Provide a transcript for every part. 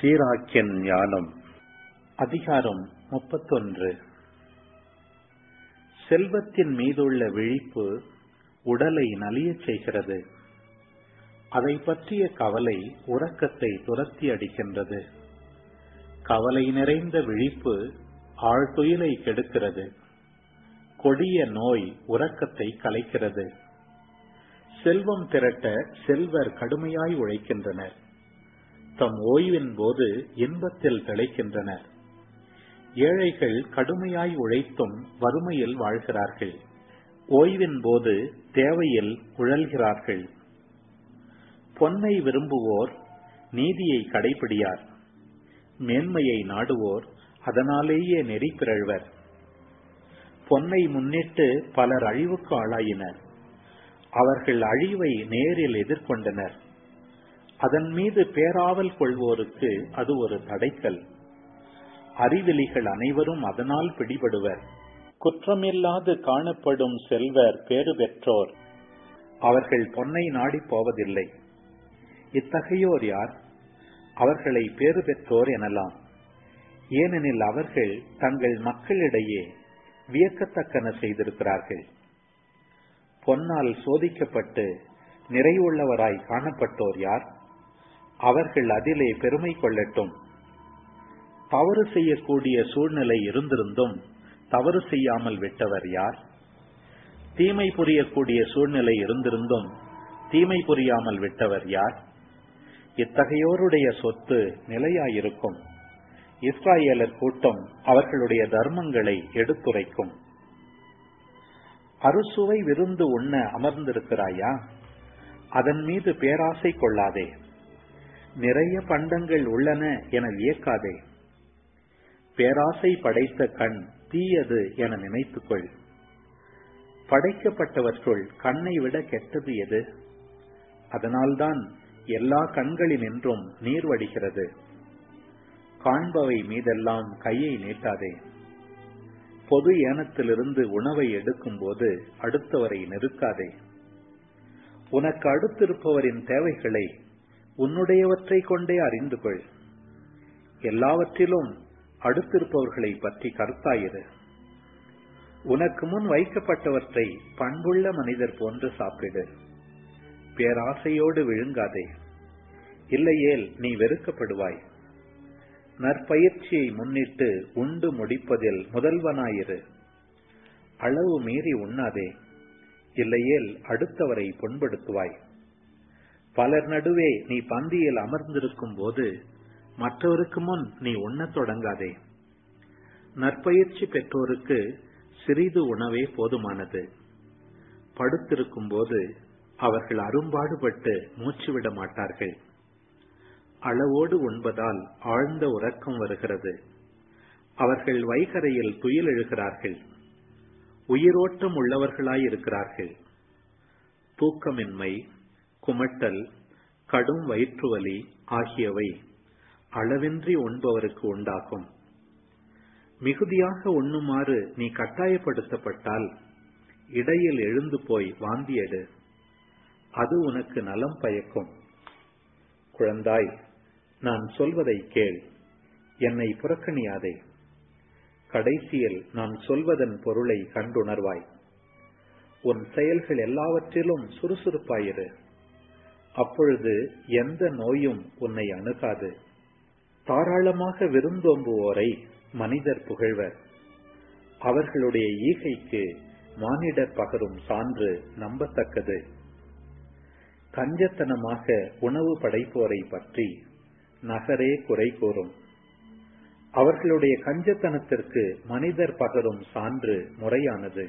சீராக்கியன் ஞானம் அதிகாரம் முப்பத்தொன்று செல்வத்தின் மீதுள்ள விழிப்பு உடலை நலியச் செய்கிறது அதை பற்றிய கவலை உறக்கத்தை துரத்தி அடிக்கின்றது கவலை நிறைந்த விழிப்பு ஆழ்துயிலை கெடுக்கிறது கொடிய நோய் உறக்கத்தை கலைக்கிறது செல்வம் திரட்ட செல்வர் கடுமையாய் உழைக்கின்றனர் தம் ஓய்வின் போது இன்பத்தில் திளைக்கின்றனர் ஏழைகள் கடுமையாய் உழைத்தும் வறுமையில் வாழ்கிறார்கள் ஓய்வின் போது தேவையில் உழல்கிறார்கள் பொன்னை விரும்புவோர் நீதியை கடைபிடியார் மேன்மையை நாடுவோர் அதனாலேயே நெறி பிறழ்வர் பொன்னை முன்னிட்டு பலர் அழிவுக்கு ஆளாயினர் அவர்கள் அழிவை நேரில் எதிர்கொண்டனர் அதன் மீது பேராவல் கொள்வோருக்கு அது ஒரு தடைக்கல் அறிவிலிகள் அனைவரும் அதனால் பிடிபடுவர் குற்றமில்லாது காணப்படும் செல்வர் பேறு பெற்றோர் அவர்கள் பொன்னை நாடி போவதில்லை இத்தகையோர் யார் அவர்களை பேறு பெற்றோர் எனலாம் ஏனெனில் அவர்கள் தங்கள் மக்களிடையே வியக்கத்தக்கன செய்திருக்கிறார்கள் பொன்னால் சோதிக்கப்பட்டு நிறைவுள்ளவராய் காணப்பட்டோர் யார் அவர்கள் அதிலே பெருமை கொள்ளட்டும் தவறு செய்யக்கூடிய சூழ்நிலை இருந்திருந்தும் தவறு செய்யாமல் விட்டவர் யார் தீமை புரியக்கூடிய சூழ்நிலை இருந்திருந்தும் தீமை புரியாமல் விட்டவர் யார் இத்தகையோருடைய சொத்து நிலையாயிருக்கும் இஸ்ராயலர் கூட்டம் அவர்களுடைய தர்மங்களை எடுத்துரைக்கும் அறுசுவை விருந்து உண்ண அமர்ந்திருக்கிறாயா அதன் மீது பேராசை கொள்ளாதே நிறைய பண்டங்கள் உள்ளன என வியக்காதே பேராசை படைத்த கண் தீயது என நினைத்துக்கொள் படைக்கப்பட்டவற்றுள் கண்ணை விட கெட்டது எது அதனால்தான் எல்லா கண்களினின்றும் நீர் வடிகிறது காண்பவை மீதெல்லாம் கையை நீட்டாதே பொது ஏனத்திலிருந்து உணவை எடுக்கும் போது அடுத்தவரை நெருக்காதே உனக்கு அடுத்திருப்பவரின் தேவைகளை உன்னுடையவற்றை கொண்டே அறிந்து கொள் எல்லாவற்றிலும் அடுத்திருப்பவர்களை பற்றி கருத்தாயிரு உனக்கு முன் வைக்கப்பட்டவற்றை பண்புள்ள மனிதர் போன்று சாப்பிடு பேராசையோடு விழுங்காதே இல்லையேல் நீ வெறுக்கப்படுவாய் நற்பயிற்சியை முன்னிட்டு உண்டு முடிப்பதில் முதல்வனாயிரு அளவு மீறி உண்ணாதே இல்லையேல் அடுத்தவரை புண்படுத்துவாய் பலர் நடுவே நீ பந்தியில் அமர்ந்திருக்கும் போது மற்றவருக்கு முன் நீ உண்ணத் தொடங்காதே நற்பயிற்சி பெற்றோருக்கு சிறிது உணவே போதுமானது படுத்திருக்கும் போது அவர்கள் அரும்பாடுபட்டு மூச்சுவிட மாட்டார்கள் அளவோடு உண்பதால் ஆழ்ந்த உறக்கம் வருகிறது அவர்கள் வைகரையில் துயில் எழுகிறார்கள் உயிரோட்டம் உள்ளவர்களாயிருக்கிறார்கள் தூக்கமின்மை குமட்டல் கடும் வயிற்றுவலி ஆகியவை அளவின்றி உண்பவருக்கு உண்டாகும் மிகுதியாக உண்ணுமாறு நீ கட்டாயப்படுத்தப்பட்டால் இடையில் எழுந்து போய் வாந்தியடு அது உனக்கு நலம் பயக்கும் குழந்தாய் நான் சொல்வதை கேள் என்னை புறக்கணியாதே கடைசியில் நான் சொல்வதன் பொருளை கண்டுணர்வாய் உன் செயல்கள் எல்லாவற்றிலும் சுறுசுறுப்பாயிரு அப்பொழுது எந்த நோயும் உன்னை அணுகாது தாராளமாக விருந்தோம்புவோரை மனிதர் புகழ்வர் அவர்களுடைய ஈகைக்கு மானிடர் பகரும் சான்று நம்பத்தக்கது கஞ்சத்தனமாக உணவு படைப்போரை பற்றி நகரே குறை கூறும் அவர்களுடைய கஞ்சத்தனத்திற்கு மனிதர் பகரும் சான்று முறையானது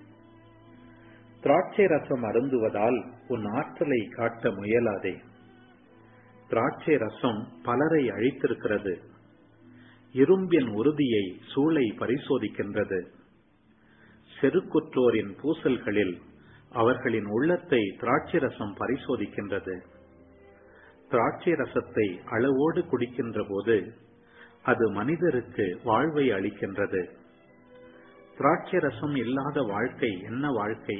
திராட்சை ரசம் அருந்துவதால் உன் ஆற்றலை காட்ட முயலாதே திராட்சை ரசம் பலரை அழித்திருக்கிறது இரும்பின் உறுதியை சூளை பரிசோதிக்கின்றது செருக்குற்றோரின் பூசல்களில் அவர்களின் உள்ளத்தை திராட்சை ரசம் பரிசோதிக்கின்றது திராட்சை ரசத்தை அளவோடு குடிக்கின்ற போது அது மனிதருக்கு வாழ்வை அளிக்கின்றது திராட்சை ரசம் இல்லாத வாழ்க்கை என்ன வாழ்க்கை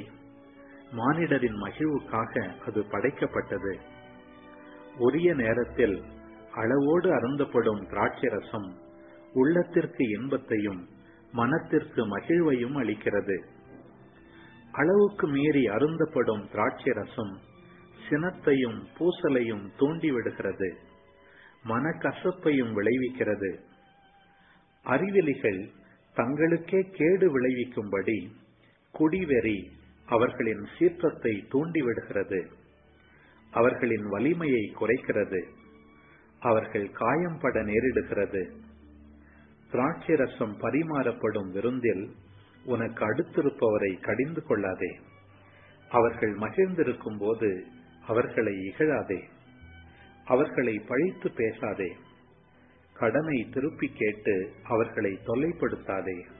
மானிடரின் மகிழ்வுக்காக அது படைக்கப்பட்டது உரிய நேரத்தில் அளவோடு அருந்தப்படும் திராட்சை ரசம் உள்ளத்திற்கு இன்பத்தையும் மனத்திற்கு மகிழ்வையும் அளிக்கிறது அளவுக்கு மீறி அருந்தப்படும் திராட்சை ரசம் சினத்தையும் பூசலையும் தூண்டிவிடுகிறது மனக்கசப்பையும் விளைவிக்கிறது அறிவிலிகள் தங்களுக்கே கேடு விளைவிக்கும்படி குடிவெறி அவர்களின் சீற்றத்தை தூண்டிவிடுகிறது அவர்களின் வலிமையை குறைக்கிறது அவர்கள் காயம்பட நேரிடுகிறது திராட்சை ரசம் பரிமாறப்படும் விருந்தில் உனக்கு அடுத்திருப்பவரை கடிந்து கொள்ளாதே அவர்கள் மகிழ்ந்திருக்கும் போது அவர்களை இகழாதே அவர்களை பழித்து பேசாதே கடனை திருப்பி கேட்டு அவர்களை தொல்லைப்படுத்தாதே